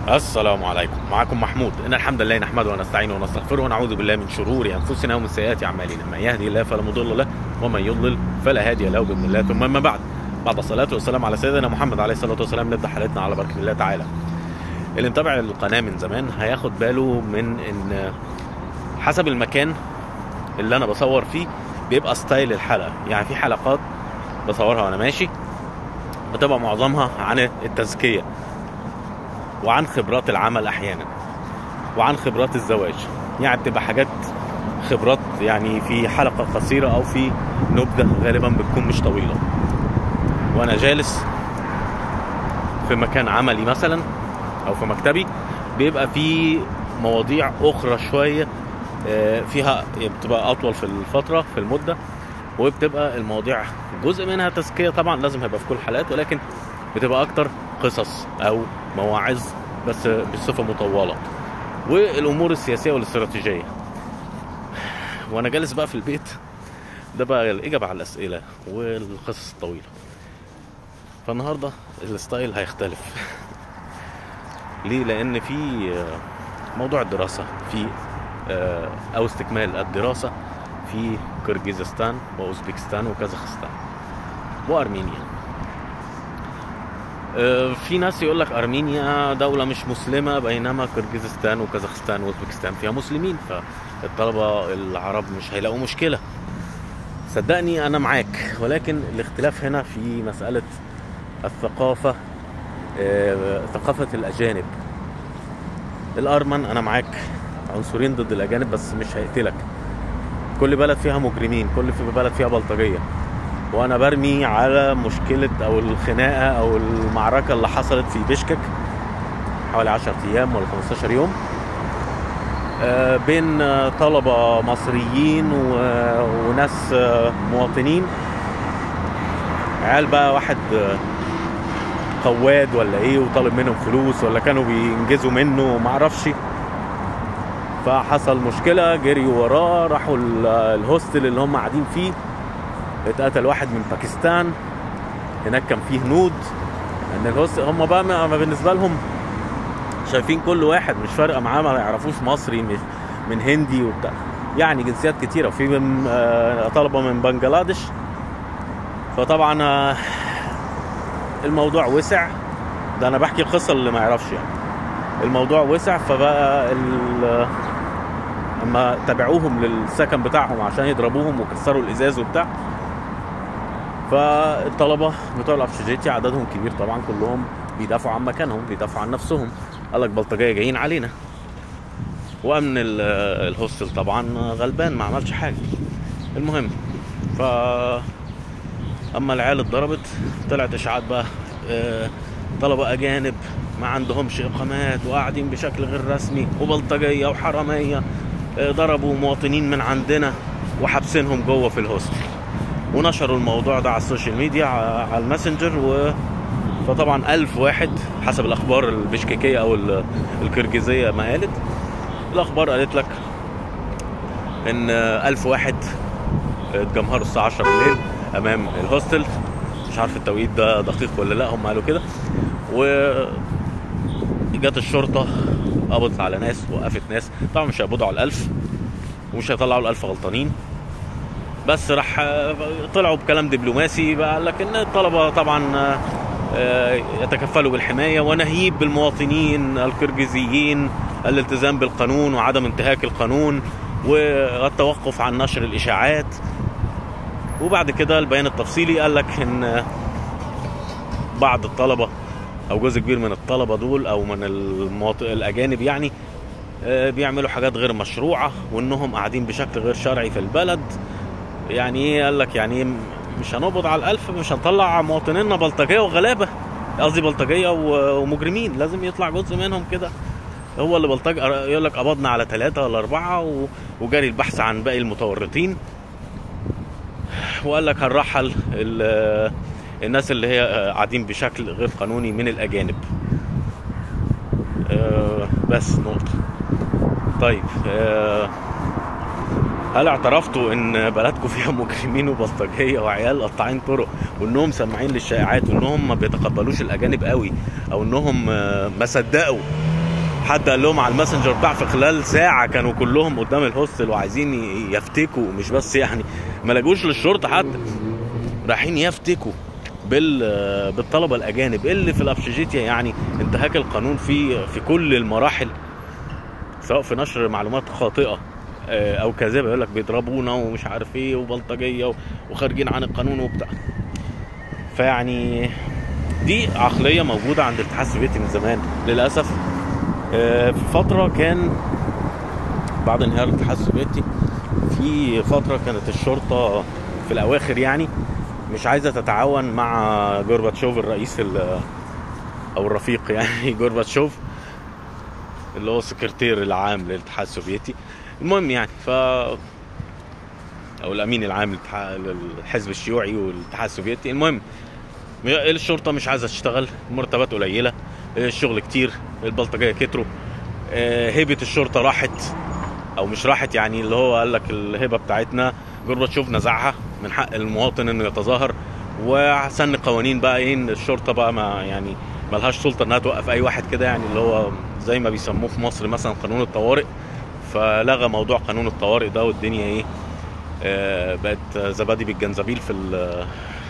السلام عليكم معكم محمود ان الحمد لله نحمده ونستعينه ونستغفره ونعوذ بالله من شرور انفسنا ومن سيئات اعمالنا من يهدي الله فلا مضل له ومن يضلل فلا هادي له باذن الله ثم اما بعد بعد الصلاه والسلام على سيدنا محمد عليه الصلاه والسلام نبدا حلقتنا على بركه الله تعالى اللي متابع القناه من زمان هياخد باله من ان حسب المكان اللي انا بصور فيه بيبقى ستايل الحلقه يعني في حلقات بصورها وانا ماشي بتبقى معظمها عن التزكيه وعن خبرات العمل احيانا وعن خبرات الزواج يعني بتبقى حاجات خبرات يعني في حلقة قصيرة أو في نبذة غالبا بتكون مش طويلة وأنا جالس في مكان عملي مثلا أو في مكتبي بيبقى في مواضيع أخرى شوية آه، فيها بتبقى أطول في الفترة في المدة وبتبقى المواضيع جزء منها تزكية طبعا لازم هيبقى في كل الحلقات ولكن بتبقى أكتر قصص أو مواعظ بس بصفة مطولة والأمور السياسية والاستراتيجية وأنا جالس بقى في البيت ده بقى الإجابة على الأسئلة والقصص الطويلة فالنهاردة الستايل هيختلف ليه؟ لأن في موضوع الدراسة في أو استكمال الدراسة في كرجيزستان وأوزبكستان وكازاخستان وأرمينيا في ناس يقول لك ارمينيا دوله مش مسلمه بينما كرجيزستان وكازاخستان واوزبكستان فيها مسلمين فالطلبه العرب مش هيلاقوا مشكله صدقني انا معاك ولكن الاختلاف هنا في مساله الثقافه ثقافه الاجانب الارمن انا معاك عنصرين ضد الاجانب بس مش هيقتلك كل بلد فيها مجرمين كل بلد فيها بلطجيه وانا برمي على مشكله او الخناقه او المعركه اللي حصلت في بشكك حوالي 10 ايام ولا 15 يوم بين طلبه مصريين وناس مواطنين عيال بقى واحد قواد ولا ايه وطالب منهم فلوس ولا كانوا بينجزوا منه معرفش فحصل مشكله جريوا وراه راحوا الهوستل اللي هم قاعدين فيه اتقتل واحد من باكستان هناك كان فيه هنود ان الهوست هم بقى ما بالنسبه لهم شايفين كل واحد مش فارقه معاه ما يعرفوش مصري مش من هندي وبتاع يعني جنسيات كتيره وفي من طلبه من بنجلاديش فطبعا الموضوع وسع ده انا بحكي القصه اللي ما يعرفش يعني الموضوع وسع فبقى اما تبعوهم للسكن بتاعهم عشان يضربوهم وكسروا الازاز وبتاع فالطلبه بتوع الابشجيتي عددهم كبير طبعا كلهم بيدافعوا عن مكانهم بيدافعوا عن نفسهم قال لك بلطجيه جايين علينا وامن الهوستل طبعا غلبان ما عملش حاجه المهم ف اما العيال اتضربت طلعت اشاعات بقى طلبه اجانب ما عندهمش اقامات وقاعدين بشكل غير رسمي وبلطجيه وحراميه ضربوا مواطنين من عندنا وحابسينهم جوه في الهوستل ونشروا الموضوع ده على السوشيال ميديا على الماسنجر و فطبعا ألف واحد حسب الأخبار البشكيكية أو الكرجيزية ما قالت الأخبار قالت لك إن ألف واحد اتجمهروا الساعة 10 بالليل أمام الهوستل مش عارف التوقيت ده دقيق ولا لا هم قالوا كده و جت الشرطة قبضت على ناس وقفت ناس طبعا مش هيقبضوا على الألف ومش هيطلعوا الألف غلطانين بس راح طلعوا بكلام دبلوماسي بقى قال لك ان الطلبه طبعا يتكفلوا بالحمايه ونهيب بالمواطنين الكرجيزيين الالتزام بالقانون وعدم انتهاك القانون والتوقف عن نشر الاشاعات وبعد كده البيان التفصيلي قال لك ان بعض الطلبه او جزء كبير من الطلبه دول او من المواطن الاجانب يعني بيعملوا حاجات غير مشروعه وانهم قاعدين بشكل غير شرعي في البلد يعني ايه قال لك يعني مش هنقبض على الألف مش هنطلع مواطنينا بلطجية وغلابة قصدي بلطجية ومجرمين لازم يطلع جزء منهم كده هو اللي بلطج يقول لك قبضنا على ثلاثة ولا أربعة وجاري البحث عن باقي المتورطين وقال لك هنرحل الناس اللي هي قاعدين بشكل غير قانوني من الأجانب بس نقطة طيب هل اعترفتوا ان بلدكم فيها مجرمين وبلطجيه وعيال قطاعين طرق وانهم سامعين للشائعات وانهم ما بيتقبلوش الاجانب قوي او انهم ما صدقوا حد قال لهم على الماسنجر بتاع في خلال ساعه كانوا كلهم قدام الهوستل وعايزين ي- يفتكوا مش بس يعني ما لجوش للشرطه حتى رايحين يفتكوا بال بالطلبه الاجانب اللي في الابشجيتيا يعني انتهاك القانون في في كل المراحل سواء في نشر معلومات خاطئه آه، او كاذبه يقول لك بيضربونا ومش عارف ايه وبلطجيه و- وخارجين عن القانون وبتاع فيعني دي عقليه موجوده عند الاتحاد السوفيتي من زمان للاسف آه، في فتره كان بعد انهيار الاتحاد السوفيتي في فتره كانت الشرطه في الاواخر يعني مش عايزه تتعاون مع جورباتشوف الرئيس ال- او الرفيق يعني جورباتشوف اللي هو السكرتير العام للاتحاد السوفيتي المهم يعني ف او الامين العام للاتحاد- للحزب الشيوعي والاتحاد السوفيتي المهم الشرطه مش عايزه تشتغل المرتبات قليله الشغل كتير البلطجيه كتروا آه، هيبه الشرطه راحت او مش راحت يعني اللي هو قال لك الهبه بتاعتنا جورباتشوف نزعها من حق المواطن انه يتظاهر وسن قوانين بقى ايه إن الشرطه بقى ما يعني ملهاش سلطه انها توقف اي واحد كده يعني اللي هو زي ما بيسموه في مصر مثلا قانون الطوارئ فلغى موضوع قانون الطوارئ ده والدنيا ايه آه، بقت زبادي بالجنزبيل في ال-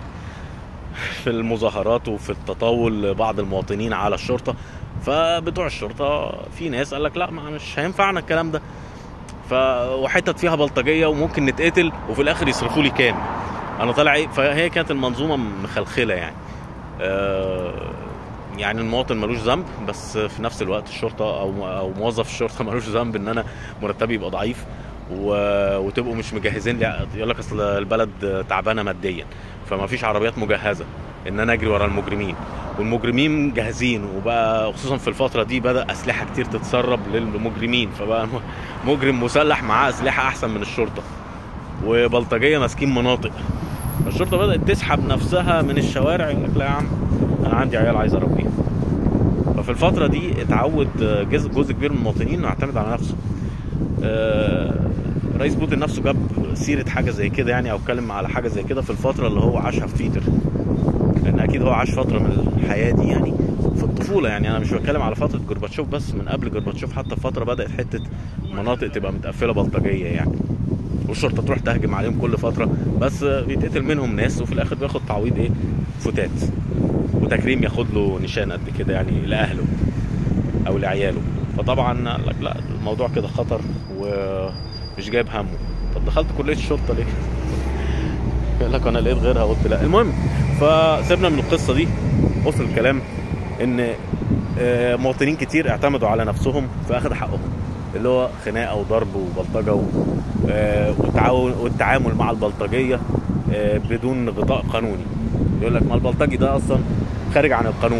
في المظاهرات وفي التطاول بعض المواطنين على الشرطه فبتوع الشرطه في ناس قال لك لا ما مش هينفعنا الكلام ده ف وحتت فيها بلطجيه وممكن نتقتل وفي الاخر يصرفوا لي كام انا طالع ايه فهي كانت المنظومه مخلخله يعني آه، يعني المواطن ملوش ذنب بس في نفس الوقت الشرطه او او موظف الشرطه ملوش ذنب ان انا مرتبي يبقى ضعيف و... وتبقوا مش مجهزين لي يقول لك اصل البلد تعبانه ماديا فما فيش عربيات مجهزه ان انا اجري ورا المجرمين والمجرمين جاهزين وبقى خصوصا في الفتره دي بدا اسلحه كتير تتسرب للمجرمين فبقى مجرم مسلح معاه اسلحه احسن من الشرطه وبلطجيه ماسكين مناطق الشرطه بدات تسحب نفسها من الشوارع يقول لك لا يا عم انا عندي عيال عايز اربيهم ففي الفتره دي اتعود جزء, جزء كبير من المواطنين انه يعتمد على نفسه آه، رئيس بوتين نفسه جاب سيره حاجه زي كده يعني او اتكلم على حاجه زي كده في الفتره اللي هو عاشها في تويتر لان اكيد هو عاش فتره من الحياه دي يعني في الطفوله يعني انا مش بتكلم على فتره جورباتشوف بس من قبل جورباتشوف حتى في فتره بدات حته مناطق تبقى متقفله بلطجيه يعني والشرطه تروح تهجم عليهم كل فتره بس بيتقتل منهم ناس وفي الاخر بياخد تعويض ايه فتات وتكريم ياخد له نشان قد كده يعني لاهله او لعياله فطبعا قال لك لا الموضوع كده خطر ومش جايب همه طب دخلت كليه الشرطه ليه؟ قال لك انا لقيت غيرها قلت لا المهم فسيبنا من القصه دي وصل الكلام ان آه، مواطنين كتير اعتمدوا على نفسهم في اخذ حقهم اللي هو خناقه وضرب وبلطجه و- آه، وتعاون والتعامل مع البلطجيه آه، بدون غطاء قانوني يقول لك ما البلطجي ده اصلا خارج عن القانون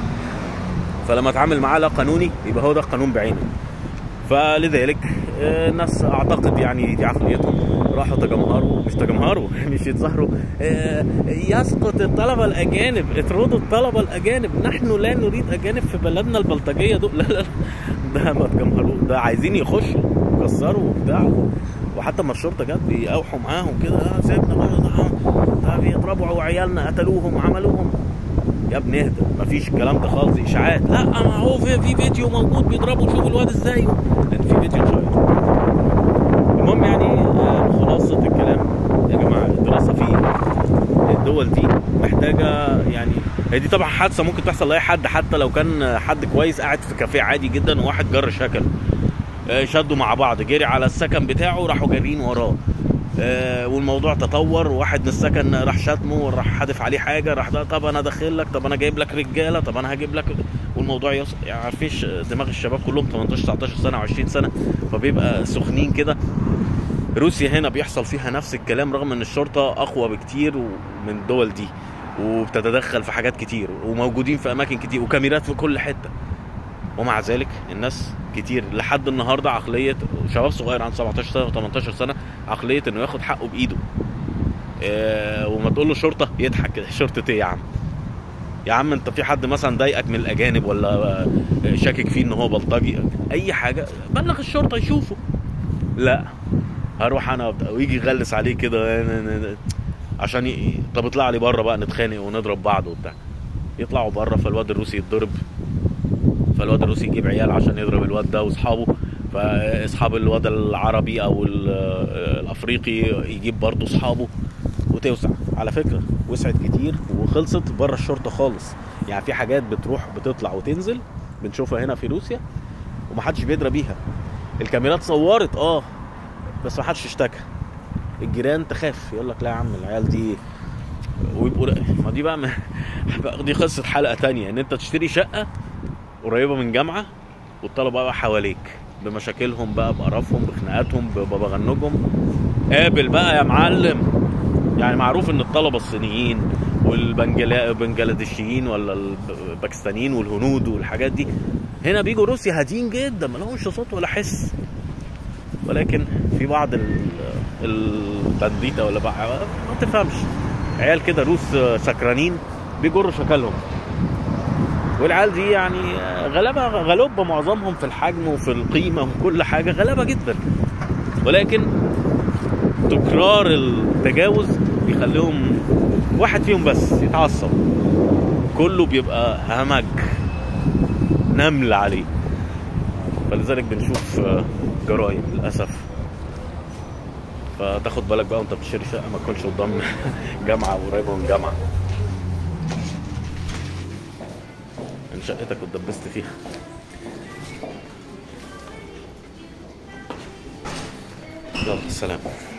فلما اتعامل معاه لا قانوني يبقى هو ده القانون بعينه فلذلك آه، الناس اعتقد يعني دي عقليتهم راحوا تجمهروا مش تجمهروا مش يتظاهروا آه، يسقط الطلبه الاجانب اطردوا الطلبه الاجانب نحن لا نريد اجانب في بلدنا البلطجيه دول لا لا لا ده ما تجمهروا ده عايزين يخشوا يكسروا وبتاع وحتى ما الشرطه جت بيقاوحوا معاهم كده آه، سيبنا بقى ده ده بيضربوا عيالنا قتلوهم عملوهم يا ابني اهدى مفيش الكلام ده خالص اشاعات لا ما هو في, في فيديو موجود بيضربوا شوفوا الواد ازاي لان في فيديو اتشير المهم يعني آه، خلاصه الكلام يا جماعه الدراسه في الدول دي محتاجه يعني هي دي طبعا حادثه ممكن تحصل لاي حد حتى لو كان حد كويس قاعد في كافيه عادي جدا وواحد جر شكل آه، شدوا مع بعض جري على السكن بتاعه راحوا جارين وراه آه، والموضوع تطور واحد من السكن راح شتمه راح حادف عليه حاجه راح ده طب انا داخل لك طب انا جايب لك رجاله طب انا هجيب لك والموضوع يص... يعني عارفيش دماغ الشباب كلهم 18 19 سنه و20 سنه فبيبقى سخنين كده روسيا هنا بيحصل فيها نفس الكلام رغم ان الشرطه اقوى بكتير من الدول دي وبتتدخل في حاجات كتير وموجودين في اماكن كتير وكاميرات في كل حته ومع ذلك الناس كتير لحد النهارده عقليه شباب صغير عن 17 سنه و18 سنه عقليه انه ياخد حقه بايده آه وما تقول له شرطه يضحك كده شرطه ايه يا عم يا عم انت في حد مثلا ضايقك من الاجانب ولا آه، شاكك فيه ان هو بلطجي اي حاجه بلغ الشرطه يشوفه لا هروح انا وبتاع ويجي يغلس عليه كده عشان ي... طب اطلع لي بره بقى نتخانق ونضرب بعض وبتاع يطلعوا بره فالواد الروسي يتضرب فالواد الروسي يجيب عيال عشان يضرب الواد ده واصحابه فاصحاب الواد العربي او ال- الافريقي يجيب برضه اصحابه وتوسع على فكره وسعت كتير وخلصت بره الشرطه خالص يعني في حاجات بتروح بتطلع وتنزل بنشوفها هنا في روسيا ومحدش بيدرى بيها الكاميرات صورت اه بس محدش اشتكى الجيران تخاف يقول لك لا يا عم العيال دي ويبقوا ما دي بقى, بقى دي قصه حلقه تانية ان انت تشتري شقه قريبه من جامعه والطلبه بقى حواليك بمشاكلهم بقى بقرفهم بخناقاتهم ببغنجهم قابل بقى يا معلم يعني معروف ان الطلبه الصينيين والبنجلاديشيين ولا الباكستانيين والهنود والحاجات دي هنا بيجوا روسيا هادين جدا ما لهمش صوت ولا حس ولكن في بعض ال- البنديتا ولا بقى ما تفهمش عيال كده روس سكرانين بيجروا شكلهم والعيال دي يعني غلبة غلوبة معظمهم في الحجم وفي القيمة وكل حاجة غلبة جدا ولكن تكرار التجاوز بيخليهم واحد فيهم بس يتعصب كله بيبقى همج نمل عليه فلذلك بنشوف جرائم للاسف فتاخد بالك بقى وانت بتشتري شقه ما تكونش قدام جامعه قريبه من جامعه ان شقتك واتدبست فيها يلا سلام